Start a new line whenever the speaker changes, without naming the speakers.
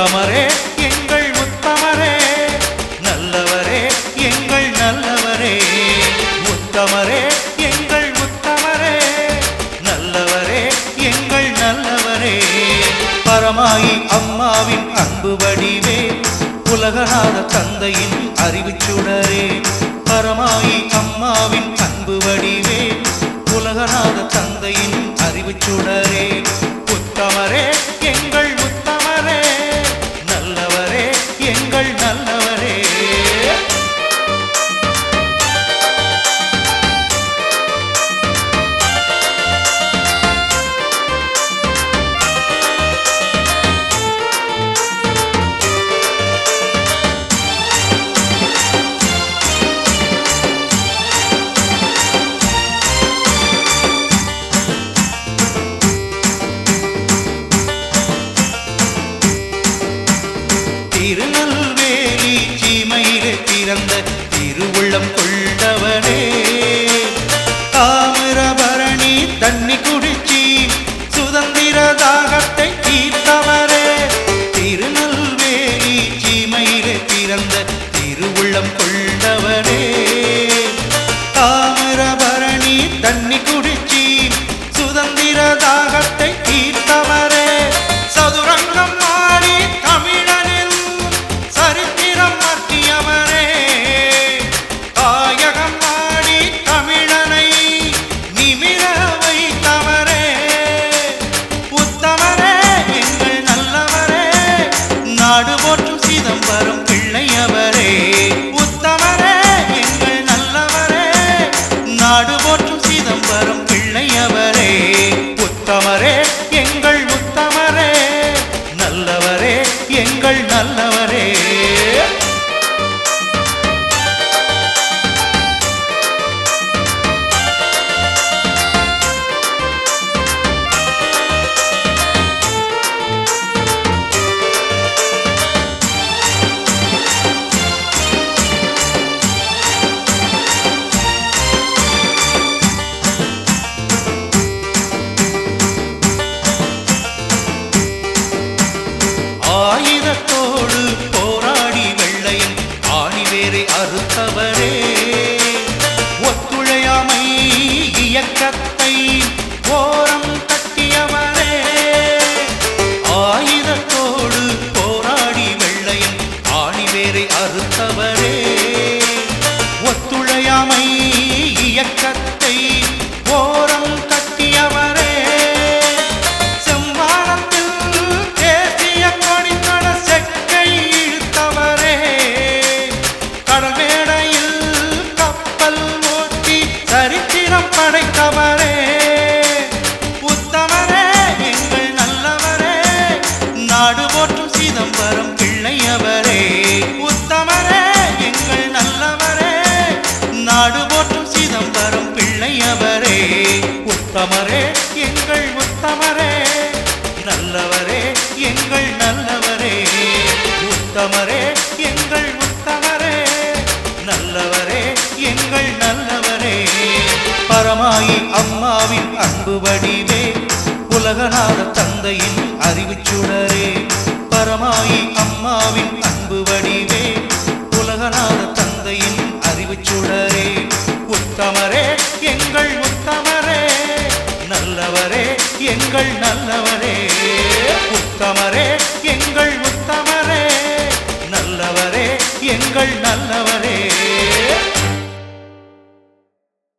உத்தமரே எங்கள் உத்தமரே நல்லவரே எங்கள் நல்லவரே உத்தமரே எங்கள் உத்தமரே நல்லவரே எங்கள் நல்லவரே பரமாயி அம்மாவின் அன்பு வடிவே உலகநாத தந்தையின் அறிவுச் சுடரே பரமாயி அம்மாவின் அன்பு வடிவே உலகநாத தந்தையின் அறிவுச் சுடரே உத்தமரே எங்கள் உத்தமரே நல்லவரே எங்கள் நல்லவரே திருநெல்வேலி சீமையிலே பிறந்த திருவுள்ளம் கொண்டவனே தாமிரபரணி தண்ணி குடிச்சி சுதந்திர தாகத்தை தீர்த்தவரே திருநெல்வேலி சீமையிலே பிறந்த திருவுள்ளம் கொண்டவனே தாமிரபரணி தண்ணி குடிச்சி சுதந்திர தாகத்தை தீர்த்தவரே சதுரங்கம் ஆடி தமிழனில் சரித்திரம் மாற்றியவரே தாயகம் ஆடி தமிழனை நிமிர வைத்தவரே உத்தமரே எங்கள் நல்லவரே நாடு போற்றும் சிதம்பரம் பிள்ளையவரே உத்தமரே எங்கள் நல்லவரே நாடு போற்றும் சிதம்பரம் பிள்ளையவரே உத்தமரே எங்கள் உத்தமரே நல்லவரே எங்கள் நல்லவரே ஆயுதத்தோடு போராடி வெள்ளையன் ஆணிவேரை அறுத்தவரே ஒத்துழையாமை இயக்கத்தை ஓரம் கட்டியவரே ஆயுதத்தோடு போராடி வெள்ளையன் ஆணிவேரை அறுத்தவரே ஒத்துழையாமை இயக்கத்தை ஓரம் கட்டியவரே செம்மானத்தில் தேசிய கொடிக்கட செக்கை இழுத்தவரே கடல் மேடையில் கப்பல் ஓட்டி சரித்திரம் படைத்தவரே உத்தமரே எங்கள் நல்லவரே நாடு போற்றும் சிதம்பரம் பிள்ளையவரே உத்தமரே எங்கள் நல்லவரே நாடு போற்றும் சிதம்பரம் பிள்ளையவரே உத்தமரே எங்கள் உத்தமரே நல்லவரே எங்கள் நல்லவரே உத்தமரே எங்கள் உத்தமரே நல்லவரே எங்கள் நல்லவரே பரமாயி அம்மாவின் அன்பு வடிவே உலகநாத தந்தையின் அறிவுச் சுடரே பரமாயி அம்மாவின் அன்பு வடிவே உலகநாத தந்தையின் அறிவுச் சுடரே உத்தமரே எங்கள் உத்தமரே நல்லவரே எங்கள் நல்லவரே உத்தமரே எங்கள் உத்தமரே நல்லவரே எங்கள் நல்ல